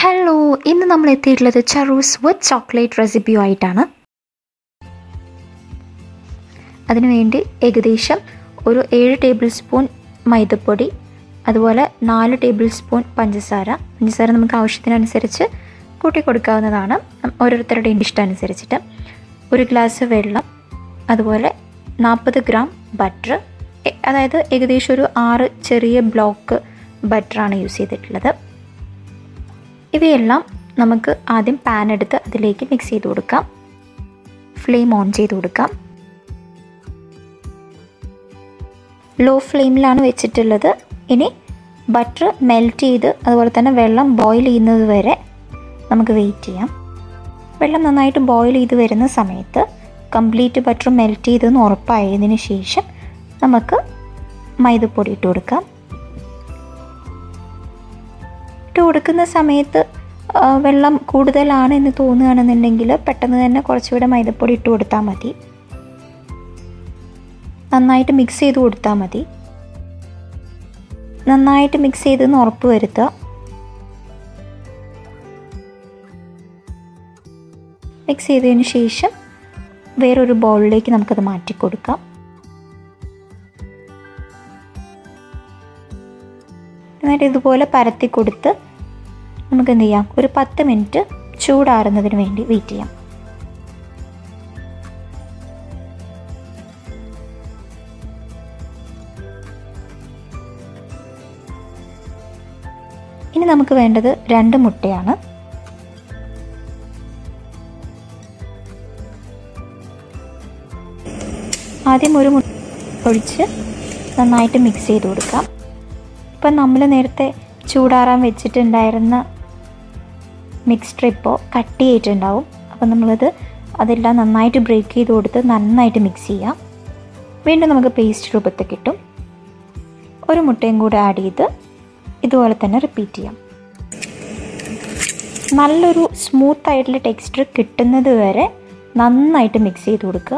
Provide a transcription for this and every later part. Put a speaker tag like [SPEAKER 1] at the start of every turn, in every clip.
[SPEAKER 1] hello ഇന്ന് നമ്മൾ എത്തിയിട്ടുള്ളത് ചറൂസ് വിത്ത് ചോക്ലേറ്റ് റെസിപ്പിയും ആയിട്ടാണ് അതിനുവേണ്ടി ഏകദേശം ഒരു ഏഴ് ടേബിൾ സ്പൂൺ മൈദപ്പൊടി അതുപോലെ നാല് ടേബിൾ സ്പൂൺ പഞ്ചസാര പഞ്ചസാര നമുക്ക് ആവശ്യത്തിനനുസരിച്ച് കൂട്ടി കൊടുക്കാവുന്നതാണ് ഓരോരുത്തരുടെയും ഇഷ്ടമനുസരിച്ചിട്ട് ഒരു ഗ്ലാസ് വെള്ളം അതുപോലെ നാൽപ്പത് ഗ്രാം ബട്ടർ അതായത് ഏകദേശം ഒരു ആറ് ചെറിയ ബ്ലോക്ക് ബട്ടറാണ് യൂസ് ചെയ്തിട്ടുള്ളത് ഇവയെല്ലാം നമുക്ക് ആദ്യം പാൻ എടുത്ത് അതിലേക്ക് മിക്സ് ചെയ്ത് കൊടുക്കാം ഫ്ലെയിം ഓൺ ചെയ്ത് കൊടുക്കാം ലോ ഫ്ലെയിമിലാണ് വെച്ചിട്ടുള്ളത് ഇനി ബട്ടർ മെൽറ്റ് ചെയ്ത് അതുപോലെ തന്നെ വെള്ളം ബോയിൽ ചെയ്യുന്നത് വരെ നമുക്ക് വെയിറ്റ് ചെയ്യാം വെള്ളം നന്നായിട്ട് ബോയിൽ ചെയ്ത് വരുന്ന സമയത്ത് കംപ്ലീറ്റ് ബട്ടർ മെൽറ്റ് ചെയ്തെന്ന് ഉറപ്പായതിന് ശേഷം നമുക്ക് മൈദപ്പൊടി ഇട്ട് കൊടുക്കാം ഇട്ട് കൊടുക്കുന്ന സമയത്ത് വെള്ളം കൂടുതലാണ് എന്ന് തോന്നുകയാണെന്നുണ്ടെങ്കിൽ പെട്ടെന്ന് തന്നെ കുറച്ചുകൂടെ മൈദപ്പൊടി ഇട്ട് കൊടുത്താൽ മതി നന്നായിട്ട് മിക്സ് ചെയ്ത് കൊടുത്താൽ മതി നന്നായിട്ട് മിക്സ് ചെയ്തെന്ന് ഉറപ്പ് വരുത്തുക മിക്സ് ചെയ്തതിന് ശേഷം വേറൊരു ബൗളിലേക്ക് നമുക്കത് മാറ്റി കൊടുക്കാം എന്നിട്ട് ഇതുപോലെ പരത്തി കൊടുത്ത് നമുക്ക് എന്ത് ചെയ്യാം ഒരു പത്ത് മിനിറ്റ് ചൂടാറുന്നതിന് വേണ്ടി വെയിറ്റ് ചെയ്യാം ഇനി നമുക്ക് വേണ്ടത് രണ്ട് മുട്ടയാണ് ആദ്യം ഒരു മുട്ട ഒഴിച്ച് നന്നായിട്ട് മിക്സ് ചെയ്ത് കൊടുക്കാം ഇപ്പം നമ്മൾ നേരത്തെ ചൂടാറാൻ വെച്ചിട്ടുണ്ടായിരുന്ന മിക്സ്ഡർ ഇപ്പോൾ കട്ട് ചെയ്തിട്ടുണ്ടാവും അപ്പം നമ്മളത് അതെല്ലാം നന്നായിട്ട് ബ്രേക്ക് ചെയ്ത് കൊടുത്ത് നന്നായിട്ട് മിക്സ് ചെയ്യാം വീണ്ടും നമുക്ക് പേസ്റ്റ് രൂപത്തിൽ കിട്ടും ഒരു മുട്ടയും കൂടെ ആഡ് ചെയ്ത് ഇതുപോലെ തന്നെ റിപ്പീറ്റ് ചെയ്യാം നല്ലൊരു സ്മൂത്ത് ആയിട്ടുള്ള ടെക്സ്ചർ കിട്ടുന്നത് വരെ നന്നായിട്ട് മിക്സ് ചെയ്ത് കൊടുക്കുക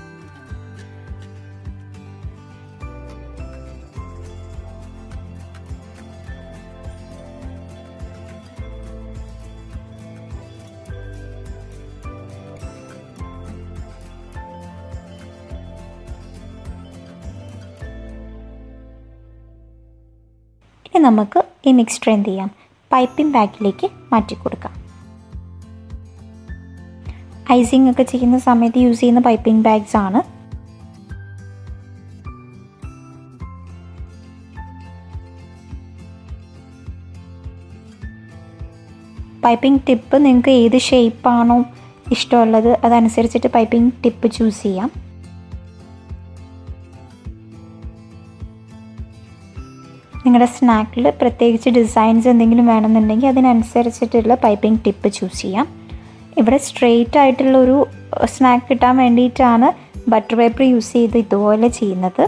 [SPEAKER 1] ഇനി നമുക്ക് ഈ മിക്സ്ചർ എന്ത് ചെയ്യാം പൈപ്പിംഗ് ബാഗിലേക്ക് മാറ്റി കൊടുക്കാം ഐസിങ് ഒക്കെ ചെയ്യുന്ന സമയത്ത് യൂസ് ചെയ്യുന്ന പൈപ്പിംഗ് ബാഗ്സ് ആണ് പൈപ്പിംഗ് ടിപ്പ് നിങ്ങൾക്ക് ഏത് ഷേപ്പാണോ ഇഷ്ടമുള്ളത് അതനുസരിച്ചിട്ട് പൈപ്പിംഗ് ടിപ്പ് ചൂസ് ചെയ്യാം നിങ്ങളുടെ സ്നാക്കിൽ പ്രത്യേകിച്ച് ഡിസൈൻസ് എന്തെങ്കിലും വേണമെന്നുണ്ടെങ്കിൽ അതിനനുസരിച്ചിട്ടുള്ള പൈപ്പിംഗ് ടിപ്പ് ചൂസ് ചെയ്യാം ഇവിടെ സ്ട്രെയിറ്റ് ആയിട്ടുള്ള ഒരു സ്നാക്ക് കിട്ടാൻ വേണ്ടിയിട്ടാണ് ബട്ടർ പേപ്പർ യൂസ് ചെയ്ത് ഇതുപോലെ ചെയ്യുന്നത്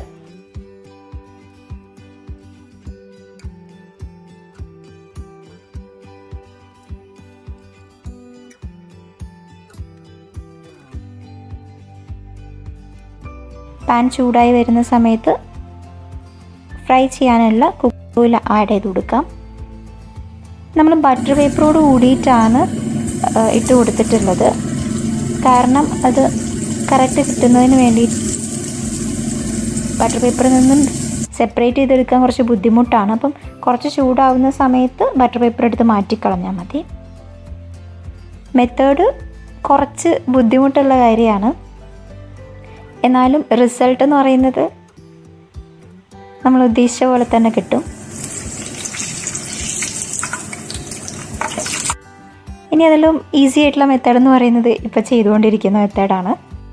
[SPEAKER 1] പാൻ ചൂടായി വരുന്ന സമയത്ത് ഫ്രൈ ചെയ്യാനുള്ള കുക്കോയിൽ ആഡ് ചെയ്ത് കൊടുക്കാം നമ്മൾ ബട്ടർ പേപ്പറോട് കൂടിയിട്ടാണ് ഇട്ട് കൊടുത്തിട്ടുള്ളത് കാരണം അത് കറക്റ്റ് കിട്ടുന്നതിന് വേണ്ടി ബട്ടർ പേപ്പറിൽ നിന്നും സെപ്പറേറ്റ് ചെയ്തെടുക്കാൻ കുറച്ച് ബുദ്ധിമുട്ടാണ് അപ്പം കുറച്ച് ചൂടാവുന്ന സമയത്ത് ബട്ടർ പേപ്പർ എടുത്ത് മാറ്റിക്കളഞ്ഞാൽ മതി മെത്തേഡ് കുറച്ച് ബുദ്ധിമുട്ടുള്ള കാര്യമാണ് എന്നാലും റിസൾട്ട് എന്ന് പറയുന്നത് നമ്മൾ ഉദ്ദേശിച്ച പോലെ തന്നെ കിട്ടും ഇനി അതിലും ഈസി ആയിട്ടുള്ള മെത്തേഡ് എന്ന് പറയുന്നത് ഇപ്പം ചെയ്തുകൊണ്ടിരിക്കുന്ന മെത്തേഡാണ്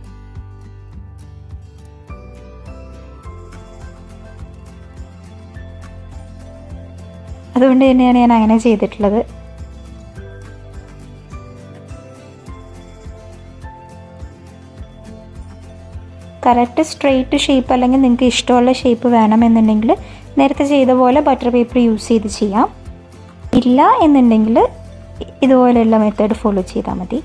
[SPEAKER 1] അതുകൊണ്ട് തന്നെയാണ് ഞാൻ അങ്ങനെ ചെയ്തിട്ടുള്ളത് കറക്റ്റ് സ്ട്രെയിറ്റ് ഷേപ്പ് അല്ലെങ്കിൽ നിങ്ങൾക്ക് ഇഷ്ടമുള്ള ഷേപ്പ് വേണമെന്നുണ്ടെങ്കിൽ നേരത്തെ ചെയ്ത പോലെ ബട്ടർ പേപ്പർ യൂസ് ചെയ്ത് ചെയ്യാം ഇല്ല എന്നുണ്ടെങ്കിൽ ഇതുപോലെയുള്ള മെത്തേഡ് ഫോളോ ചെയ്താൽ മതി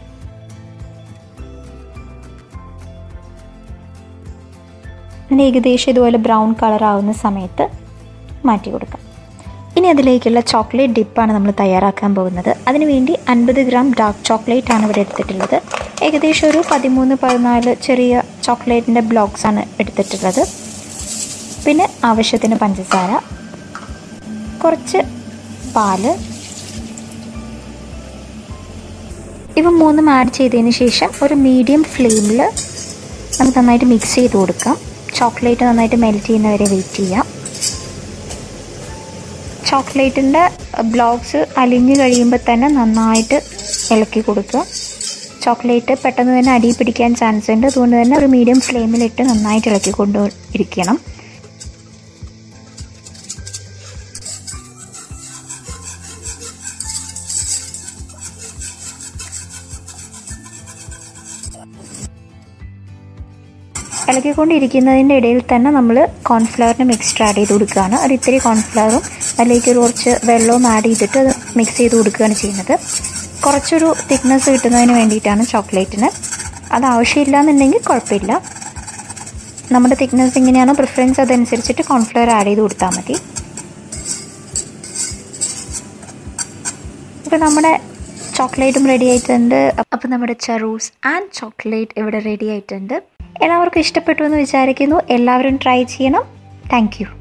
[SPEAKER 1] ഏകദേശം ഇതുപോലെ ബ്രൗൺ കളർ ആവുന്ന സമയത്ത് മാറ്റി കൊടുക്കാം ഇനി അതിലേക്കുള്ള ചോക്ലേറ്റ് ഡിപ്പാണ് നമ്മൾ തയ്യാറാക്കാൻ പോകുന്നത് അതിനുവേണ്ടി അൻപത് ഗ്രാം ഡാർക്ക് ചോക്ലേറ്റ് ആണ് ഇവിടെ എടുത്തിട്ടുള്ളത് ഏകദേശം ഒരു പതിമൂന്ന് പതിനാല് ചെറിയ ചോക്ലേറ്റിൻ്റെ ബ്ലോക്സ് ആണ് എടുത്തിട്ടുള്ളത് പിന്നെ ആവശ്യത്തിന് പഞ്ചസാര കുറച്ച് പാല് ഇവ മൂന്നും ആഡ് ചെയ്തതിന് ശേഷം ഒരു മീഡിയം ഫ്ലെയിമിൽ നമുക്ക് നന്നായിട്ട് മിക്സ് ചെയ്ത് കൊടുക്കാം ചോക്ലേറ്റ് നന്നായിട്ട് മെൽറ്റ് ചെയ്യുന്നവരെ വെയിറ്റ് ചെയ്യാം ചോക്ലേറ്റിൻ്റെ ബ്ലോക്സ് അലിഞ്ഞ് കഴിയുമ്പോൾ തന്നെ നന്നായിട്ട് ഇളക്കി കൊടുക്കുക ചോക്ലേറ്റ് പെട്ടെന്ന് തന്നെ അടി പിടിക്കാൻ ചാൻസ് ഉണ്ട് അതുകൊണ്ട് തന്നെ ഒരു മീഡിയം ഫ്ലെയിമിലിട്ട് നന്നായിട്ട് ഇളക്കി കൊണ്ട് ഇരിക്കണം ഇളക്കിക്കൊണ്ടിരിക്കുന്നതിൻ്റെ ഇടയിൽ തന്നെ നമ്മൾ കോൺഫ്ലവറിന് മിക്സ്ഡ് ആഡ് ചെയ്ത് കൊടുക്കുകയാണ് ഒരു ഇത്തിരി കോൺഫ്ലവറും അതിലേക്ക് ഒരു കുറച്ച് വെള്ളവും ആഡ് ചെയ്തിട്ട് അത് മിക്സ് ചെയ്ത് കൊടുക്കുകയാണ് ചെയ്യുന്നത് കുറച്ചൊരു തിക്നെസ് കിട്ടുന്നതിന് വേണ്ടിയിട്ടാണ് ചോക്ലേറ്റിന് അത് ആവശ്യമില്ല എന്നുണ്ടെങ്കിൽ കുഴപ്പമില്ല നമ്മുടെ തിക്നെസ് എങ്ങനെയാണോ പ്രിഫറൻസ് അതനുസരിച്ചിട്ട് കോൺഫ്ലവർ ആഡ് ചെയ്ത് കൊടുത്താൽ മതി ഇപ്പോൾ നമ്മുടെ ചോക്ലേറ്റും റെഡി ആയിട്ടുണ്ട് അപ്പോൾ നമ്മുടെ ചറൂസ് ആൻഡ് ചോക്ലേറ്റ് ഇവിടെ റെഡി ആയിട്ടുണ്ട് എല്ലാവർക്കും ഇഷ്ടപ്പെട്ടു എന്ന് വിചാരിക്കുന്നു എല്ലാവരും ട്രൈ ചെയ്യണം താങ്ക്